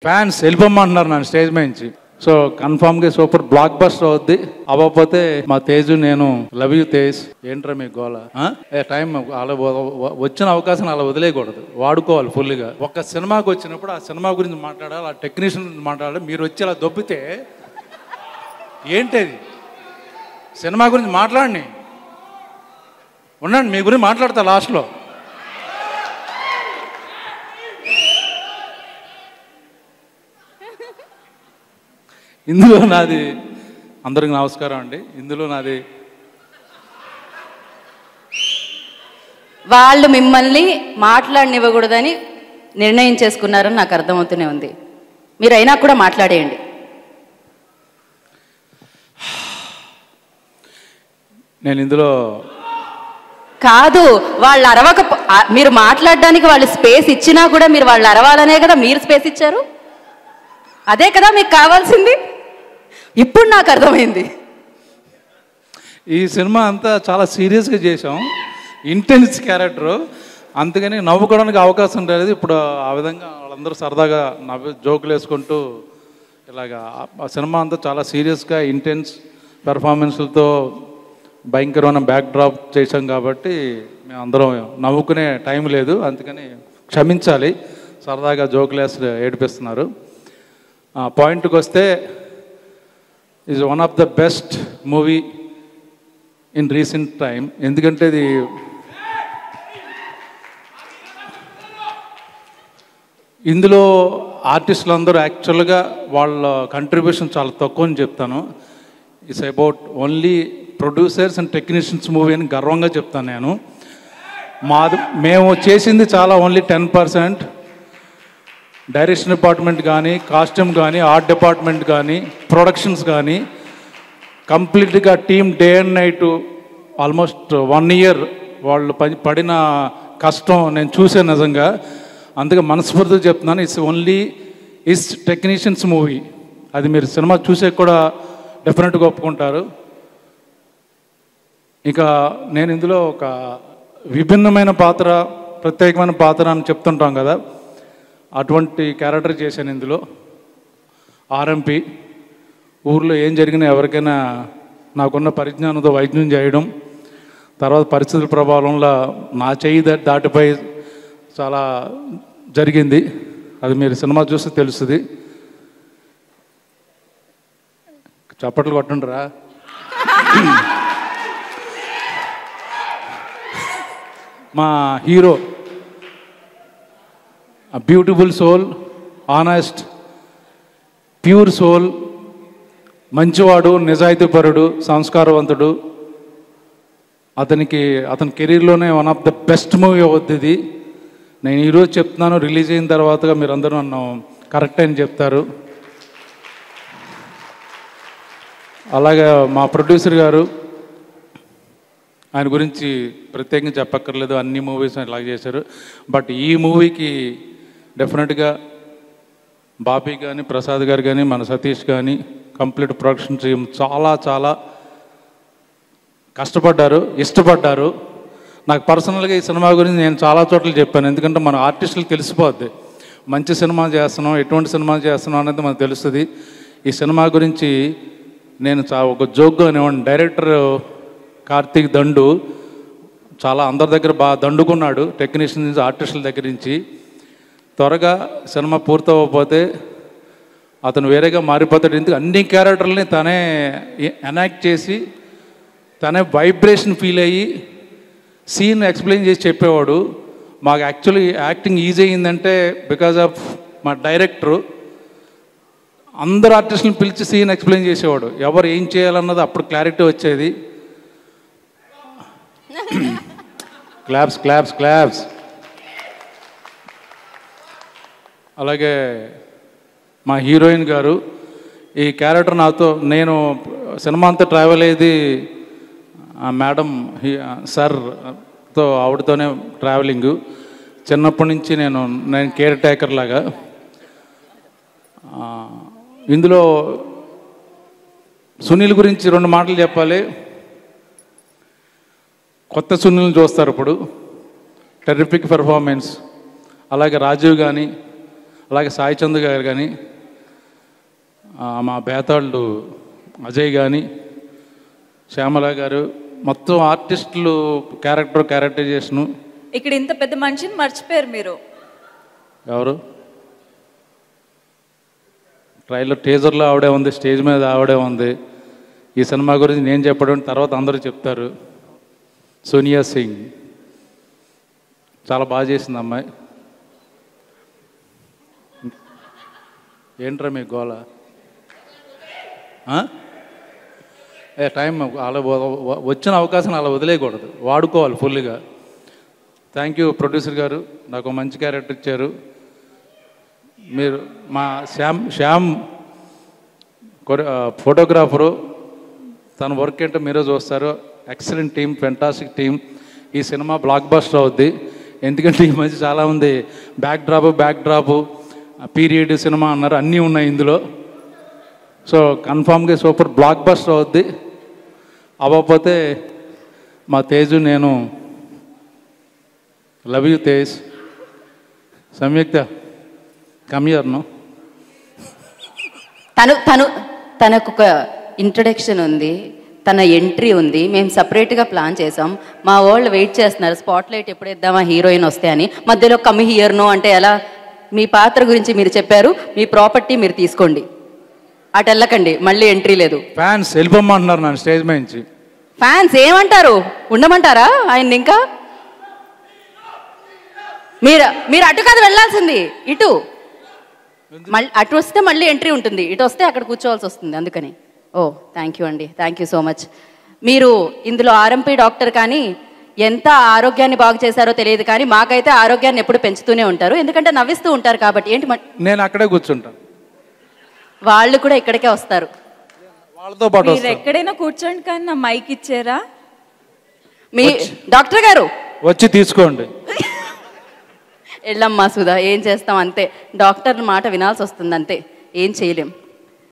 Fans వెళ్ళిపోమంటున్నారు నన్ను stage మీద నుంచి సో కన్ఫామ్గా సూపర్ బ్లాక్ బస్టర్ అవుద్ది అవ్వకపోతే మా తేజు నేను లవ్ యూ తేజ్ ఏంట్రా మీ గోల ఆ? ఏ టైం అలా వ- వ- వచ్చిన అవకాశం అలా వదిలేయకూడదు వాడుకోవాలి ఫుల్గా ఒక సినిమాకి వచ్చినప్పుడు ఆ సినిమా గురించి మాట్లాడాలి ఆ టెక్నీషియన్ గురించి మాట్లాడాలి మీరు వచ్చి అలా దొబ్బితే ఏంటది సినిమా గురించి మాట్లాడండి ఉండండి మీ గురించి మాట్లాడతా లాస్ట్లో ఇందులో నాది అందరికి నమస్కారం అండి ఇందులో నాది వాళ్ళు మిమ్మల్ని మాట్లాడనివ్వకూడదని నిర్ణయం చేసుకున్నారని నాకు అర్థమవుతూనే ఉంది మీరు అయినా కూడా మాట్లాడేయండి నేను ఇందులో కాదు వాళ్ళు అరవక మీరు మాట్లాడడానికి వాళ్ళు స్పేస్ ఇచ్చినా కూడా మీరు వాళ్ళు అరవాలనే కదా మీరు స్పేస్ ఇచ్చారు అదే కదా మీకు కావాల్సింది ఇప్పుడు నాకు అర్థమైంది ఈ సినిమా అంతా చాలా సీరియస్గా చేసాం ఇంటెన్స్ క్యారెక్టరు అందుకని నవ్వుకోవడానికి అవకాశం లేదు ఇప్పుడు ఆ విధంగా వాళ్ళందరూ సరదాగా నవ్వు జోకులు వేసుకుంటూ ఇలాగా ఆ- ఆ సినిమా అంతా చాలా సీరియస్గా ఇంటెన్స్ పెర్ఫార్మెన్స్లతో భయంకరమైన బ్యాక్ డ్రాప్ చేసాం కాబట్టి మేము అందరం నవ్వుకునే టైం లేదు అందుకని క్షమించాలి సరదాగా జోకులు వేసి ఏడిపిస్తున్నారు ఆ పాయింట్కి వస్తే is one of the best movie in recent time ఎందుకంటే ఇది ఇందులో ఆర్టిస్టులు అందరూ యాక్చువల్గా వాళ్ళ కంట్రిబ్యూషన్ చాలా తక్కువ అని చెప్తాను it's about only producers and technicians movie అని గర్వంగా చెప్తాను నేను మాది మేము చేసింది చాలా only ten percent direction department కానీ కాస్ట్యూమ్ కానీ ఆర్ట్ డిపార్ట్మెంట్ కానీ ప్రొడక్షన్స్ కానీ కంప్లీట్గా team day and night almost one year వాళ్ళు పని పడిన కష్టం నేను చూసాను నిజంగా అందుకే మనస్ఫూర్తిగా చెప్తున్నాను it's only is technicians movie అది మీరు సినిమా చూసే కూడా డెఫినెట్గా ఒప్పుకుంటారు ఇక నేను ఇందులో ఒక విభిన్నమైన పాత్ర ప్రత్యేకమైన పాత్ర అని చెప్తుంటాం కదా అటువంటి క్యారెక్టర్ చేశాను ఇందులో ఆర్ఎంపి ఊర్లో ఏం జరిగినా ఎవరికైనా నాకున్న పరిజ్ఞానంతో వైద్యం చేయడం తర్వాత పరిస్థితుల ప్రభావంలో నా చేయి దా- దాటిపోయి చాలా జరిగింది అది మీరు సినిమా చూస్తే తెలుస్తుంది చప్పట్లు కొట్టుండ్రా మా hero beautiful soul honest pure soul మంచివాడు నిజాయితీపరుడు సంస్కారవంతుడు అతనికి అతని కెరీర్లోనే one of the best movie అవుద్ది ఇది నేను ఈరోజు చెప్తున్నాను రిలీజ్ అయిన తర్వాతగా మీరు అందరూ నన్ను కరెక్ట్ అని చెప్తారు అలాగే మా ప్రొడ్యూసర్ గారు ఆయన గురించి ప్రత్యేకంగా చెప్పక్కర్లేదు అన్ని మూవీస్ ఇలాగ చేశారు బట్ ఈ మూవీకి డెఫినెట్గా బాబీ కానీ ప్రసాద్ గారు కానీ మన సతీష్ కానీ కంప్లీట్ ప్రొడక్షన్ టీమ్ చాలా చాలా కష్టపడ్డారు ఇష్టపడ్డారు నాకు పర్సనల్గా ఈ సినిమా గురించి నేను చాలా చోట్ల చెప్పాను ఎందుకంటే మన ఆర్టిస్టులకు తెలిసిపోద్ది మంచి సినిమా చేస్తున్నాం ఎటువంటి సినిమా చేస్తున్నాం అనేది మనకు తెలుస్తుంది ఈ సినిమా గురించి నేను చా ఒక జోక్గా అనేవాడిని డైరెక్టర్ కార్తీక్ దండు చాలా అందరి దగ్గర బాగా దండుకున్నాడు టెక్నీషియన్ నుంచి ఆర్టిస్టుల దగ్గర నుంచి త్వరగా సినిమా పూర్తవకపోతే అతను వేరేగా మారిపోతాడు ఎందుకు అన్ని క్యారెక్టర్లని తనే ఎనాక్ట్ చేసి తనే వైబ్రేషన్ ఫీల్ అయ్యి సీన్ ఎక్స్ప్లెయిన్ చేసి చెప్పేవాడు మాకు యాక్చువల్లీ యాక్టింగ్ ఈజీ అయిందంటే బికాజ్ ఆఫ్ మా డైరెక్టరు అందరు ఆర్టిస్టులను పిలిచి సీన్ ఎక్స్ప్లెయిన్ చేసేవాడు ఎవరు ఏం చేయాలన్నది అప్పుడు క్లారిటీ వచ్చేది క్లాప్స్ క్లాప్స్ క్లాప్స్ అలాగే మా హీరోయిన్ గారు ఈ క్యారెక్టర్ నాతో నేను సినిమా అంతా ట్రావెల్ అయ్యేది ఆ మేడం హీ- సార్తో ఆవిడతోనే ట్రావెలింగ్ చిన్నప్పటి నుంచి నేను నేను కేర్ టేకర్ లాగా ఆ, ఇందులో సునీల్ గురించి రెండు మాటలు చెప్పాలి కొత్త సునీల్ని చూస్తారు ఇప్పుడు టెర్రిఫిక్ పెర్ఫార్మెన్స్ అలాగే రాజీవ్ కానీ అలాగే సాయి చంద్ గారు కానీ ఆ, మా బేతాళ్ళు అజయ్ కానీ శ్యామల గారు మొత్తం ఆర్టిస్టులు క్యారెక్టర్ క్యారెక్టరైజేషను ఇక్కడ ఇంత పెద్ద మనిషిని మర్చిపోయారు మీరు ఎవరు ట్రైలర్ టీజర్లో ఆవిడే ఉంది స్టేజ్ మీద ఆవిడే ఉంది ఈ సినిమా గురించి నేను చెప్పడం తర్వాత అందరూ చెప్తారు సోనియా సింగ్ చాలా బాగా చేసింది అమ్మాయి ఏంట్రా మీ గోల ఆ? ఏ టైం అలా వ- వ- వచ్చిన అవకాశం అలా వదిలేయకూడదు వాడుకోవాలి ఫుల్గా థ్యాంక్ యూ ప్రొడ్యూసర్ గారు నాకు మంచి క్యారెక్టర్ ఇచ్చారు మీరు మా శ్యామ్ శ్యామ్ కొరి- ఆ, ఫోటోగ్రాఫరు తన వర్క్ ఏంటో మీరే చూస్తారు ఎక్సలెంట్ టీం ఫెంటాస్టిక్ టీం ఈ సినిమా బ్లాక్ బస్టర్ అవుద్ది ఎందుకంటే ఈ మధ్య చాలామంది backdrop backdrop period సినిమా అన్నారు అన్నీ ఉన్నాయి ఇందులో సో కన్ఫామ్గా సూపర్ బ్లాక్ బస్టర్ అవుద్ది అవ్వకపోతే మా తేజు నేను లవ్ యూ తేజ్ సంయుక్త కమియర్ను తను తను తనకు ఒక ఇంట్రడక్షన్ ఉంది తన ఎంట్రీ ఉంది మేము సపరేట్గా ప్లాన్ చేసాం మా వాళ్ళు వెయిట్ చేస్తున్నారు స్పాట్ లైట్ ఎప్పుడు ఇద్దామా హీరోయిన్ వస్తే అని మధ్యలో కమి హియర్ను అంటే ఎలా మీ పాత్ర గురించి మీరు చెప్పారు మీ ప్రాపర్టీ మీరు తీసుకోండి అటు వెళ్ళకండి మళ్ళీ ఎంట్రీ లేదు ఫ్యాన్స్ వెళ్ళిపోమ్మంటున్నారు నన్ను స్టేజ్ మీద నుంచి ఫ్యాన్స్ ఏమంటారు ఉండమంటారా ఆయన ఇంకా మీరు మీరు అటు కాదు వెళ్ళాల్సింది ఇటు మళ్ళీ అటు వస్తే మళ్ళీ ఎంట్రీ ఉంటుంది ఇటు వస్తే అక్కడ కూర్చోవాల్సి వస్తుంది అందుకని ఓ థ్యాంక్ యూ అండి థ్యాంక్ యూ సో మచ్ మీరు ఇందులో ఆర్ఎంపీ డాక్టర్ కానీ ఎంత ఆరోగ్యాన్ని బాగు చేశారో తెలియదు కానీ మాకైతే ఆరోగ్యాన్ని ఎప్పుడు పెంచుతూనే ఉంటారు ఎందుకంటే నవ్విస్తూ ఉంటారు కాబట్టి ఏంటి మ- నేను అక్కడే కూర్చుంటాను వాళ్ళు కూడా ఇక్కడికే వస్తారు వాళ్ళతో పాటు మీరు వస్తాను ఎక్కడైనా కూర్చోండి కానీ నా మైక్ ఇచ్చారా మీ డాక్టర్ గారు వచ్చి తీసుకోండి వెళ్ళమ్మా సుధా ఏం చేస్తాం అంతే డాక్టర్ మాట వినాల్సి వస్తుంది అంతే ఏం చేయలేం